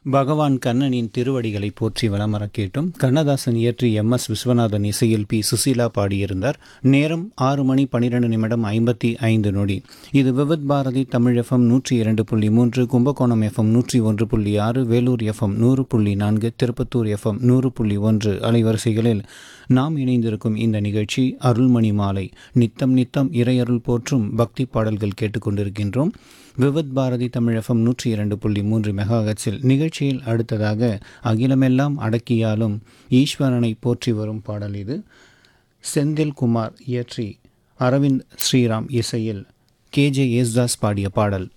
பகவான் கண்ணனின் திருவடிகளை போற்றி வளமர கேட்டும் கண்ணதாசன் இயற்றி எம் எஸ் விஸ்வநாதன் இசையில் பி சுசீலா பாடியிருந்தார் நேரம் ஆறு மணி பனிரெண்டு நிமிடம் ஐம்பத்தி ஐந்து நொடி இது விவித் பாரதி தமிழ் எஃப்எம் நூற்றி இரண்டு புள்ளி மூன்று கும்பகோணம் எஃப்எம் நூற்றி ஒன்று புள்ளி ஆறு வேலூர் எஃப்எம் நூறு புள்ளி நான்கு திருப்பத்தூர் எஃப்எம் நூறு புள்ளி ஒன்று அலைவரிசைகளில் நாம் இணைந்திருக்கும் இந்த நிகழ்ச்சி அருள்மணி மாலை நித்தம் நித்தம் இறையருள் போற்றும் பக்தி பாடல்கள் கேட்டுக்கொண்டிருக்கின்றோம் விவித் பாரதி தமிழ் எஃப்எம் நூற்றி இரண்டு புள்ளி மூன்று மெகாஹெட்ஸில் நிகழ்ச்சியில் அடுத்ததாக அகிலமெல்லாம் அடக்கியாலும் ஈஸ்வரனை போற்றி வரும் பாடல் இது செந்தில் குமார் இயற்றி அரவிந்த் ஸ்ரீராம் இசையில் கேஜே யேசுதாஸ் பாடிய பாடல்